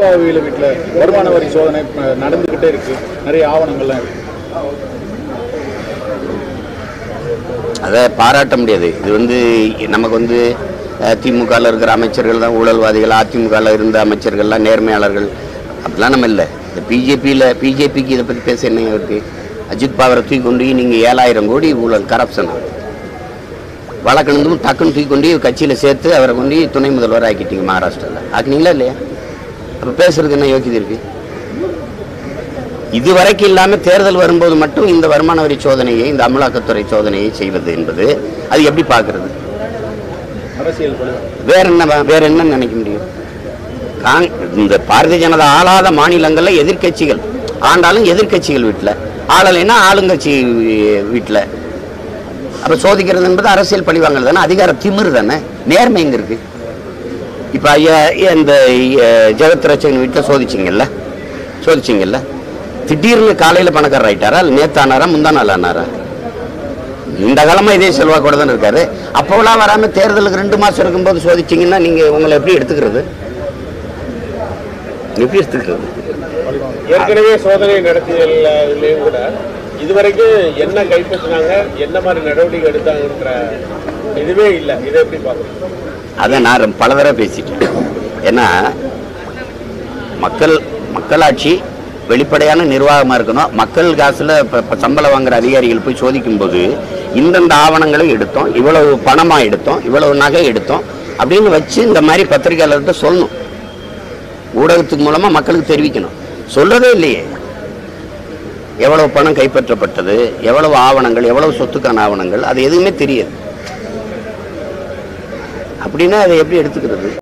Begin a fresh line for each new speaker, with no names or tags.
கோவில் வீட்டில் வருமான வரி சோதனை அஹ், நடந்துக்கிட்டே இருக்கு நிறைய ஆவணங்கள்லாம் இருக்கு
அதை பாராட்ட முடியாது இது வந்து நமக்கு வந்து திமுகவில் இருக்கிற அமைச்சர்கள் தான் ஊழல்வாதிகள் அதிமுகவில் இருந்த அமைச்சர்கள்லாம் நேர்மையாளர்கள் அப்படிலாம் நம்ம இல்லை இந்த பிஜேபியில் பிஜேபிக்கு இதை பற்றி பேச என்ன இருக்கு அஜித் பவரை தூக்கி கொண்டு நீங்கள் ஏழாயிரம் கோடி ஊழல் கரப்ஷன் வழக்கணுந்தும் டக்குன்னு தூக்கி கொண்டு கட்சியில் சேர்த்து அவரை கொண்டு துணை முதல்வர் ஆக்கிட்டீங்க மகாராஷ்டிராவில் ஆக்குனீங்களா இல்லையா அப்போ பேசுறதுக்கு என்ன யோக்கியது இருக்கு இதுவரைக்கும் இல்லாம தேர்தல் வரும்போது மட்டும் இந்த வருமான வரி சோதனையை இந்த அமலாக்கத்துறை சோதனையை செய்வது என்பது அது எப்படி பார்க்கிறது
அரசியல் கொள்கை
வேற என்ன வ- வேற என்ன நினைக்க முடியும் காங் இந்த பாரதிய ஜனதா ஆளாத மாநிலங்கள்ல எதிர்க்கட்சிகள் ஆண்டாலும் எதிர்க்கட்சிகள் வீட்டில் ஆளலைன்னா ஆளுங்கட்சி வீட்டில் அப்ப சோதிக்கிறது என்பது அரசியல் பழிவாங்கல் தானே அதிகார திமிரு தானே நேர்மை எங்க இருக்கு இப்ப ஐயா இந்த அஹ், ஜெகத் ரச்சகன் வீட்டில் சோதிச்சிங்கல்ல சோதிச்சிங்கல்ல திடீர்னு காலையில பணக்காரர் ஆயிட்டாரா இல்லை நேத்து ஆனாரா முந்தா நாள் ஆனாரா இந்த காலமா இதே செல்வாக்கோட தான் இருக்காரு அப்போலாம் வராம தேர்தலுக்கு ரெண்டு மாசம் இருக்கும்போது சோதிச்சீங்கன்னா நீங்க உங்களை எப்படி எடுத்துக்கிறது எப்படி எடுத்துக்கிறது
ஏற்கனவே சோதனை நடத்தியதுலேயும் கூட இதுவரைக்கும் என்ன கைப்பற்றினாங்க என்ன மாதிரி நடவடிக்கை எடுத்தாங்கன்ற இதுவே இல்லை இதை எப்படி பார்க்கணும்
அதை நான் ரொம்ப பல தடவை பேசிட்டேன் ஏன்னா மக்கள் மக்களாட்சி வெளிப்படையான நிர்வாகமாக இருக்கணும் மக்கள் காசில் இப்போ சம்பளம் வாங்குற அதிகாரிகள் போய் சோதிக்கும்போது இந்தந்த ஆவணங்களை எடுத்தோம் இவ்வளவு பணமாக எடுத்தோம் இவ்வளவு நகை எடுத்தோம் அப்படின்னு வச்சு இந்த மாதிரி பத்திரிகையாளர்கிட்ட சொல்லணும் ஊடகத்துக்கு மூலமாக மக்களுக்கு தெரிவிக்கணும் சொல்றதே இல்லையே எவ்வளவு பணம் கைப்பற்றப்பட்டது எவ்வளவு ஆவணங்கள் எவ்வளவு சொத்துக்கான ஆவணங்கள் அது எதுவுமே தெரியாது அப்படின்னா அதை எப்படி எடுத்துக்கிறது